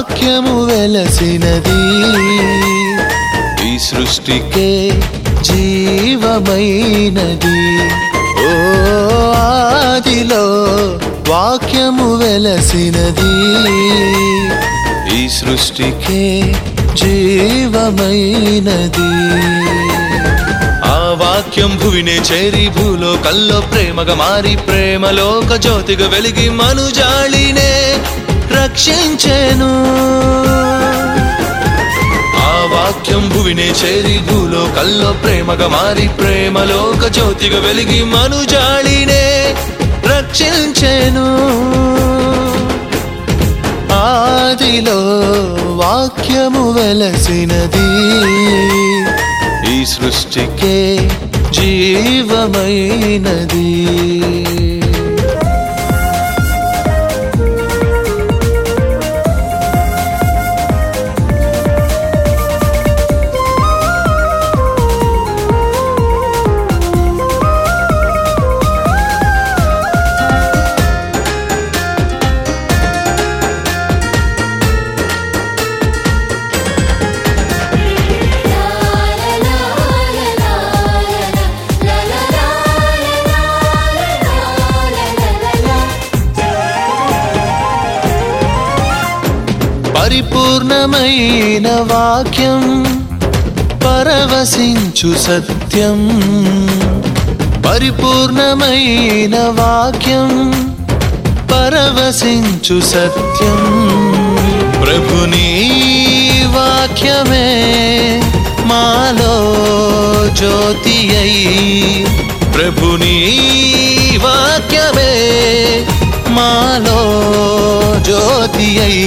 వాక్యము వెలసినది ఈ సృష్టికే జీవమైనది ఓ ఆదిలో వాక్యము వెలసినది ఈ సృష్టికే జీవమైనది ఆ వాక్యం భువినే చేరి భూలోకల్లో ప్రేమగా మారి ప్రేమలోక జ్యోతిగా వెలిగి మనుజాళినే రక్షించెను ఆ వాక్యం భువినే చేరి భూలోకల్లో ప్రేమగా మారి ప్రేమలోక జ్యోతిగా వెలిగి మనుజాళినే రక్షించెను ఆదిలో వాక్యము వెలసినది ఈ సృష్టికే జీవమైనది పరిపూర్ణమైన వాక్యం పరవశించు సత్యం పరిపూర్ణమైన వాక్యం పరవశించు సత్యం ప్రభుని వాక్యమే మాలో జ్యోతి అయి ప్రభుని వాక్యమే మాలో జ్యోతి అయి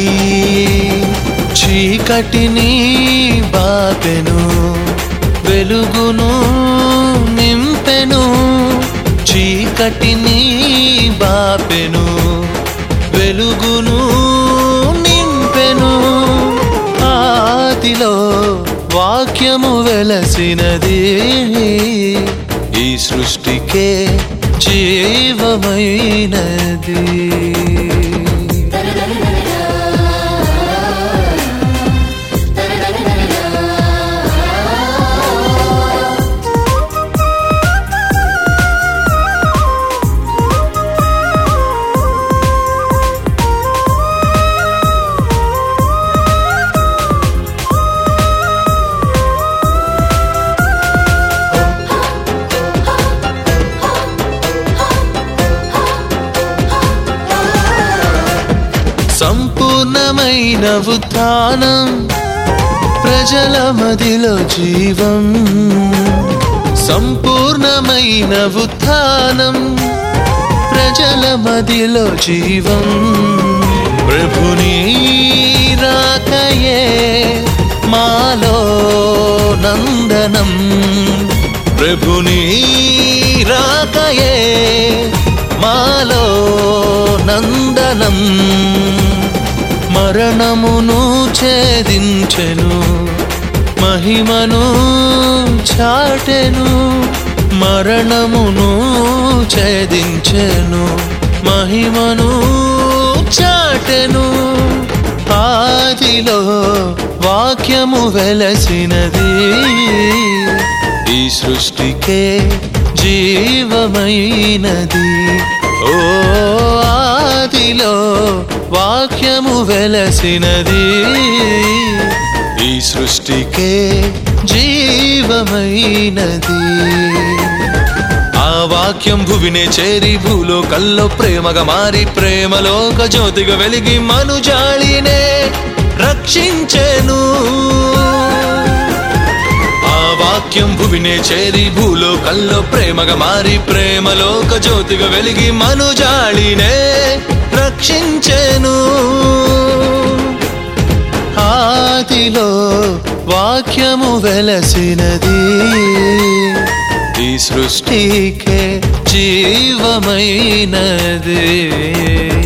చీకటిని బాపెను వెలుగును నింపెను చీకటిని బాపెను వెలుగును నింపెను ఆదిలో వాక్యము వెలసినది ఈ సృష్టికే జీవమైనది సంపూర్ణమైన ఉత్థానం ప్రజల మదిలో జీవం సంపూర్ణమైన ఉత్థానం ప్రజల మదిలో జీవం ప్రభుని రాకయే మాలో నందనం ప్రభుని రాకయే మాలో నందనం మరణమును ఛేదించెను మహిమను చాటెను మరణమును ఛేదించెను మహిమను చాటెను ఆదిలో వాక్యము వెలసినది ఈ సృష్టికే జీవమైనది ఓ ఆదిలో వాక్యము వెలసినది ఈ సృష్టికే జీవమైనది ఆ వాక్యం భువినే చేరి భూలోకల్లో ప్రేమగా మారి ప్రేమలోక జ్యోతిగా వెలిగి మనుజాళినే రక్షించెను ఆ వాక్యం భువినే చేరి భూలోకల్లో ప్రేమగా మారి ప్రేమలోక జ్యోతిగా వెలిగి మనుజాళినే రక్షించెను ఆదిలో వాక్యము వెలసినది ఈ సృష్టికే జీవమైనది